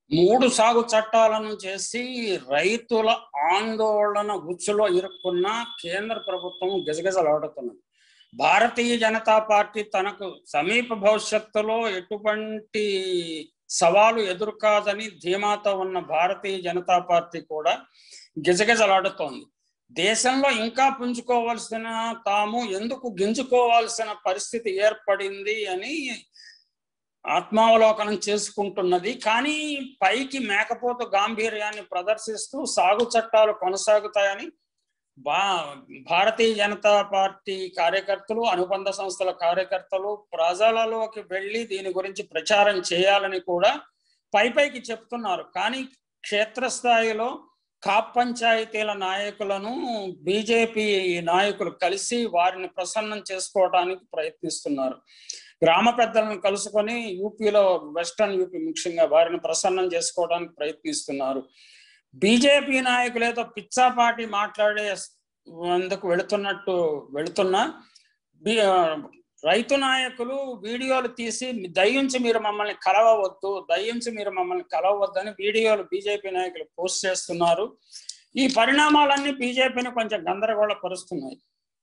మూడు సాగు చట్టాలను చేసి రైతుల ఆందోళన ఉచ్చులో ఇరుక్కున్న కేంద్ర ప్రభుత్వం గజగజలాడుతున్నది భారతీయ జనతా పార్టీ తనకు సమీప భవిష్యత్తులో ఎటువంటి సవాలు ఎదురుకాదని ధీమాతో ఉన్న భారతీయ జనతా పార్టీ కూడా గిజగిజలాడుతోంది దేశంలో ఇంకా పుంజుకోవాల్సిన తాము ఎందుకు గింజుకోవాల్సిన పరిస్థితి ఏర్పడింది అని ఆత్మావలోకనం చేసుకుంటున్నది కానీ పైకి మేకపోతు గాంభీర్యాన్ని ప్రదర్శిస్తూ సాగు చట్టాలు కొనసాగుతాయని బా భారతీయ జనతా పార్టీ కార్యకర్తలు అనుబంధ సంస్థల కార్యకర్తలు ప్రజలలోకి వెళ్ళి దీని గురించి ప్రచారం చేయాలని కూడా పై పైకి చెప్తున్నారు కానీ క్షేత్రస్థాయిలో కాప్ పంచాయతీల నాయకులను బీజేపీ నాయకులు కలిసి వారిని ప్రసన్నం చేసుకోవడానికి ప్రయత్నిస్తున్నారు గ్రామ పెద్దలను కలుసుకొని యూపీలో వెస్టర్న్ యూపీ ముఖ్యంగా వారిని ప్రసన్నం చేసుకోవడానికి ప్రయత్నిస్తున్నారు బీజేపీ నాయకులు ఏదో పిచ్చాపాటి మాట్లాడే అందుకు వెళుతున్నట్టు వెళుతున్నా రైతు నాయకులు వీడియోలు తీసి దయ్యుంచి మీరు మమ్మల్ని కలవవద్దు దయ్యుంచి మీరు మమ్మల్ని కలవవద్దని వీడియోలు బీజేపీ నాయకులు పోస్ట్ చేస్తున్నారు ఈ పరిణామాలన్నీ బీజేపీని కొంచెం గందరగోళపరుస్తున్నాయి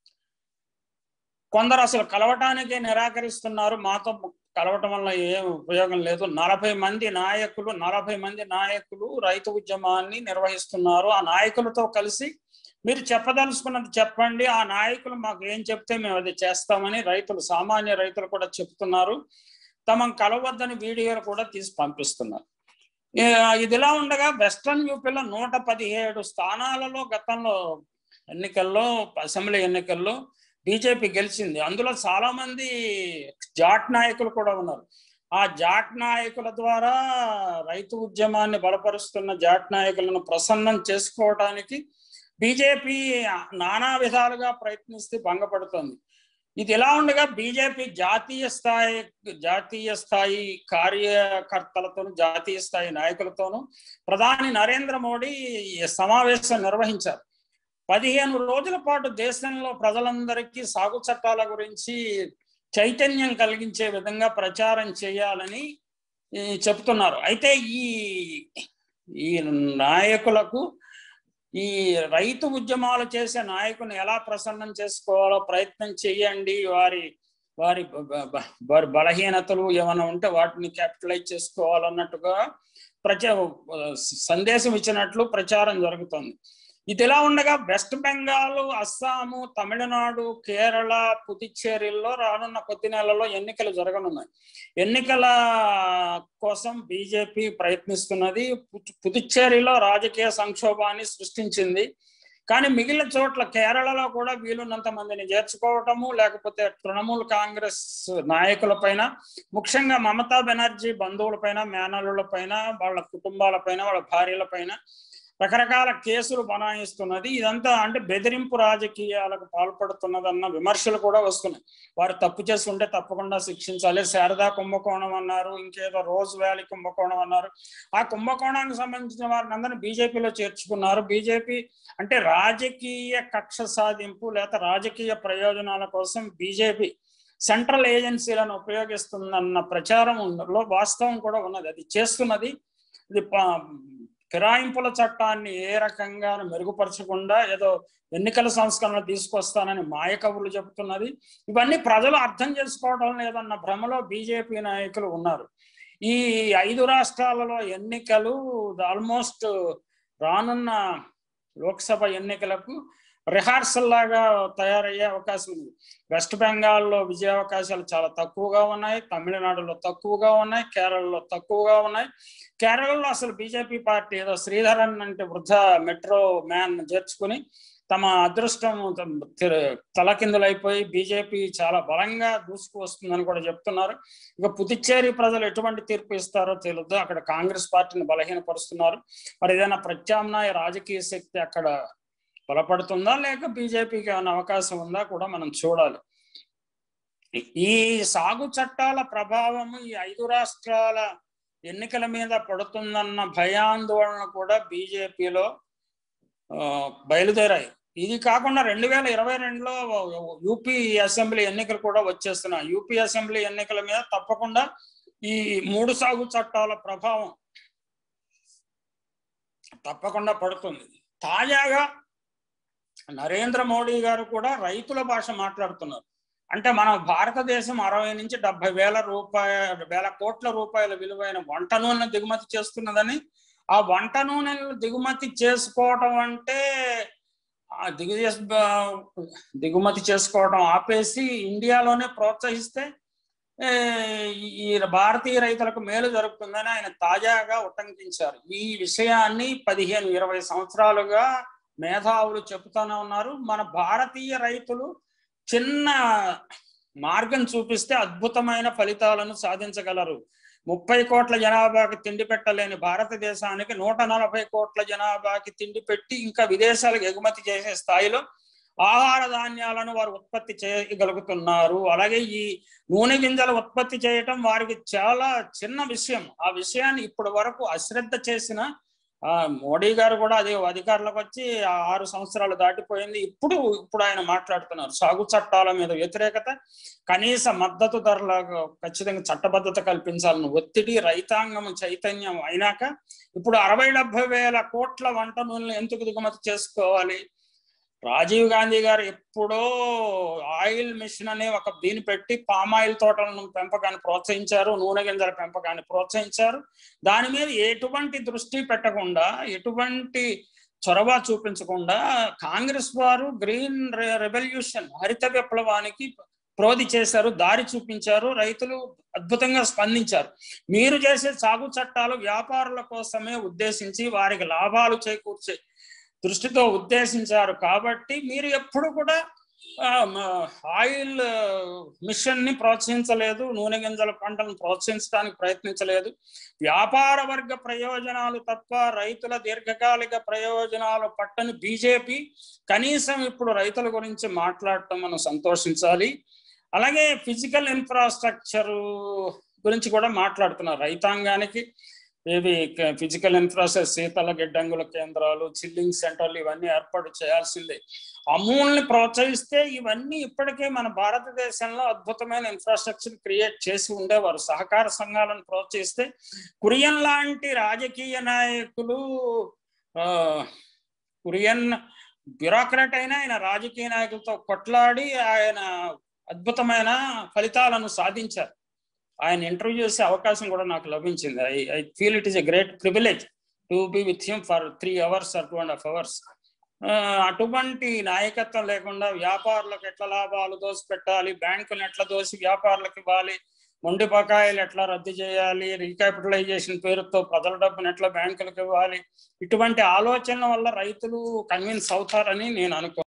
కొందరు అసలు కలవటానికే నిరాకరిస్తున్నారు మాతో కలవటం వల్ల ఏం ఉపయోగం లేదు నలభై మంది నాయకులు నలభై మంది నాయకులు రైతు ఉద్యమాన్ని నిర్వహిస్తున్నారు ఆ నాయకులతో కలిసి మీరు చెప్పదలుచుకున్నది చెప్పండి ఆ నాయకులు మాకు ఏం చెప్తే మేము అది చేస్తామని రైతులు సామాన్య రైతులు కూడా చెప్తున్నారు తమ కలవద్దని వీడియోలు కూడా తీసి పంపిస్తున్నారు ఇదిలా ఉండగా వెస్ట్రన్ యూపీలో నూట పదిహేడు స్థానాలలో గతంలో ఎన్నికల్లో అసెంబ్లీ ఎన్నికల్లో బీజేపీ గెలిచింది అందులో చాలా మంది జాట్ నాయకులు కూడా ఉన్నారు ఆ జాట్ నాయకుల ద్వారా రైతు ఉద్యమాన్ని బలపరుస్తున్న జాట్ నాయకులను ప్రసన్నం చేసుకోవడానికి బీజేపీ నానా విధాలుగా ప్రయత్నిస్తే భంగపడుతుంది ఇది ఎలా ఉండగా బీజేపీ జాతీయ స్థాయి జాతీయ స్థాయి కార్యకర్తలతోనూ జాతీయ స్థాయి నాయకులతోనూ ప్రధాని నరేంద్ర మోడీ సమావేశం నిర్వహించారు పదిహేను రోజుల పాటు దేశంలో ప్రజలందరికీ సాగు చట్టాల గురించి చైతన్యం కలిగించే విధంగా ప్రచారం చేయాలని చెప్తున్నారు అయితే ఈ ఈ నాయకులకు ఈ రైతు ఉద్యమాలు చేసే నాయకుని ఎలా ప్రసన్నం చేసుకోవాలో ప్రయత్నం చేయండి వారి వారి వారి బలహీనతలు ఏమైనా ఉంటే వాటిని క్యాపిటలైజ్ చేసుకోవాలన్నట్టుగా ప్రచా సందేశం ఇచ్చినట్లు ప్రచారం జరుగుతుంది ఇది ఎలా ఉండగా వెస్ట్ బెంగాల్ అస్సాము తమిళనాడు కేరళ పుదుచ్చేరిల్లో రానున్న కొద్ది నెలలో ఎన్నికలు జరగనున్నాయి ఎన్నికల కోసం బీజేపీ ప్రయత్నిస్తున్నది పుదుచ్చేరిలో రాజకీయ సంక్షోభాన్ని సృష్టించింది కానీ మిగిలిన చోట్ల కేరళలో కూడా వీలున్నంత మందిని చేర్చుకోవటము లేకపోతే తృణమూల్ కాంగ్రెస్ నాయకుల పైన ముఖ్యంగా మమతా బెనర్జీ బంధువుల పైన మేనలుల పైన వాళ్ళ కుటుంబాల పైన వాళ్ళ భార్యల పైన రకరకాల కేసులు బనాయిస్తున్నది ఇదంతా అంటే బెదిరింపు రాజకీయాలకు పాల్పడుతున్నదన్న విమర్శలు కూడా వస్తున్నాయి వారు తప్పు చేసి ఉంటే తప్పకుండా శిక్షించాలి శారదా కుంభకోణం అన్నారు ఇంకేదో రోజ్ వ్యాలీ కుంభకోణం అన్నారు ఆ కుంభకోణానికి సంబంధించిన వారిని అందరినీ బీజేపీలో చేర్చుకున్నారు బీజేపీ అంటే రాజకీయ కక్ష సాధింపు లేదా రాజకీయ ప్రయోజనాల కోసం బీజేపీ సెంట్రల్ ఏజెన్సీలను ఉపయోగిస్తుందన్న ప్రచారంలో వాస్తవం కూడా ఉన్నది అది చేస్తున్నది ఇది ఫిరాయింపుల చట్టాన్ని ఏ రకంగా మెరుగుపరచకుండా ఏదో ఎన్నికల సంస్కరణ తీసుకొస్తానని మాయ కబుర్లు చెబుతున్నది ఇవన్నీ ప్రజలు అర్థం చేసుకోవడం లేదన్న భ్రమలో బీజేపీ నాయకులు ఉన్నారు ఈ ఐదు రాష్ట్రాలలో ఎన్నికలు ఆల్మోస్ట్ రానున్న లోక్సభ ఎన్నికలకు రిహార్సల్ లాగా తయారయ్యే అవకాశం ఉంది వెస్ట్ బెంగాల్లో విజయ అవకాశాలు చాలా తక్కువగా ఉన్నాయి తమిళనాడులో తక్కువగా ఉన్నాయి కేరళలో తక్కువగా ఉన్నాయి కేరళలో అసలు బీజేపీ పార్టీ ఏదో శ్రీధరన్ అంటే వృద్ధ మెట్రో మ్యాన్ చేర్చుకుని తమ అదృష్టం తలకిందులైపోయి బీజేపీ చాలా బలంగా దూసుకు వస్తుందని కూడా చెప్తున్నారు ఇక పుదుచ్చేరి ప్రజలు ఎటువంటి తీర్పు ఇస్తారో తెలియదు అక్కడ కాంగ్రెస్ పార్టీని బలహీనపరుస్తున్నారు మరి ఏదైనా ప్రత్యామ్నాయ రాజకీయ శక్తి అక్కడ బలపడుతుందా లేక బీజేపీకి ఏమైనా అవకాశం ఉందా కూడా మనం చూడాలి ఈ సాగు చట్టాల ప్రభావం ఈ ఐదు రాష్ట్రాల ఎన్నికల మీద పడుతుందన్న భయాందోళన కూడా బీజేపీలో బయలుదేరాయి ఇది కాకుండా రెండు వేల ఇరవై రెండులో యూపీ అసెంబ్లీ ఎన్నికలు కూడా వచ్చేస్తున్నాయి యూపీ అసెంబ్లీ ఎన్నికల మీద తప్పకుండా ఈ మూడు సాగు చట్టాల ప్రభావం తప్పకుండా పడుతుంది తాజాగా నరేంద్ర మోడీ గారు కూడా రైతుల భాష మాట్లాడుతున్నారు అంటే మన భారతదేశం అరవై నుంచి డెబ్బై వేల రూపాయల వేల కోట్ల రూపాయల విలువైన వంట నూనె దిగుమతి చేస్తున్నదని ఆ వంట నూనెలు దిగుమతి చేసుకోవటం అంటే ఆ దిగు దిగుమతి చేసుకోవడం ఆపేసి ఇండియాలోనే ప్రోత్సహిస్తే ఏ, ఈ భారతీయ రైతులకు మేలు జరుగుతుందని ఆయన తాజాగా ఉటంకించారు ఈ విషయాన్ని పదిహేను ఇరవై సంవత్సరాలుగా మేధావులు చెబుతూనే ఉన్నారు మన భారతీయ రైతులు చిన్న మార్గం చూపిస్తే అద్భుతమైన ఫలితాలను సాధించగలరు ముప్పై కోట్ల జనాభాకి తిండి పెట్టలేని భారతదేశానికి నూట నలభై కోట్ల జనాభాకి తిండి పెట్టి ఇంకా విదేశాలకు ఎగుమతి చేసే స్థాయిలో ఆహార ధాన్యాలను వారు ఉత్పత్తి చేయగలుగుతున్నారు అలాగే ఈ నూనె గింజల ఉత్పత్తి చేయటం వారికి చాలా చిన్న విషయం ఆ విషయాన్ని ఇప్పటి వరకు అశ్రద్ధ చేసిన ఆ మోడీ గారు కూడా అదే అధికారులకు వచ్చి ఆ ఆరు సంవత్సరాలు దాటిపోయింది ఇప్పుడు ఇప్పుడు ఆయన మాట్లాడుతున్నారు సాగు చట్టాల మీద వ్యతిరేకత కనీస మద్దతు ధరలకు ఖచ్చితంగా చట్టబద్ధత కల్పించాలని ఒత్తిడి రైతాంగం చైతన్యం అయినాక ఇప్పుడు అరవై డెబ్బై వేల కోట్ల వంట నూనెలు ఎందుకు దిగుమతి చేసుకోవాలి రాజీవ్ గాంధీ గారు ఎప్పుడో ఆయిల్ మిషన్ అనే ఒక దీన్ని పెట్టి పామాయిల్ తోటలను పెంపకాన్ని ప్రోత్సహించారు నూనె గింజల పెంపకాన్ని ప్రోత్సహించారు దాని మీద ఎటువంటి దృష్టి పెట్టకుండా ఎటువంటి చొరవ చూపించకుండా కాంగ్రెస్ వారు గ్రీన్ రెవల్యూషన్ హరిత విప్లవానికి ప్రోధి చేశారు దారి చూపించారు రైతులు అద్భుతంగా స్పందించారు మీరు చేసే సాగు చట్టాలు వ్యాపారుల కోసమే ఉద్దేశించి వారికి లాభాలు చేకూర్చే దృష్టితో ఉద్దేశించారు కాబట్టి మీరు ఎప్పుడు కూడా ఆ, మ- ఆయిల్ మిషన్ ని ప్రోత్సహించలేదు నూనె గింజల పంటలను ప్రోత్సహించడానికి ప్రయత్నించలేదు వ్యాపార వర్గ ప్రయోజనాలు తప్ప రైతుల దీర్ఘకాలిక ప్రయోజనాలు పట్టని బీజేపీ కనీసం ఇప్పుడు రైతుల గురించి మాట్లాడటం మనం సంతోషించాలి అలాగే ఫిజికల్ ఇన్ఫ్రాస్ట్రక్చర్ గురించి కూడా మాట్లాడుతున్నారు రైతాంగానికి ఇవి ఫిజికల్ ఇన్ఫ్రాస్ట్రక్చర్ శీతల గిడ్డంగుల కేంద్రాలు చిల్లింగ్ సెంటర్లు ఇవన్నీ ఏర్పాటు చేయాల్సిందే అమూల్ని ప్రోత్సహిస్తే ఇవన్నీ ఇప్పటికే మన భారతదేశంలో అద్భుతమైన ఇన్ఫ్రాస్ట్రక్చర్ క్రియేట్ చేసి ఉండేవారు సహకార సంఘాలను ప్రోత్సహిస్తే కురియన్ లాంటి రాజకీయ నాయకులు ఆ, కురియన్ బ్యూరోక్రాట్ అయినా ఆయన రాజకీయ నాయకులతో కొట్లాడి ఆయన అద్భుతమైన ఫలితాలను సాధించారు ఆయన ఇంటర్వ్యూ చేసే అవకాశం కూడా నాకు లభించింది I I feel it is a great privilege to be with him for three hours or two and half hours అటువంటి నాయకత్వం లేకుండా వ్యాపారులకు ఎట్లా లాభాలు దోసి పెట్టాలి బ్యాంకులను ఎట్లా దోసి వ్యాపారులకు ఇవ్వాలి మొండి బకాయిలు ఎట్లా రద్దు చేయాలి రీక్యాపిటలైజేషన్ పేరుతో ప్రజల డబ్బును ఎట్లా బ్యాంకులకు ఇవ్వాలి ఇటువంటి ఆలోచనల వల్ల రైతులు కన్విన్స్ అవుతారని నేను అనుకో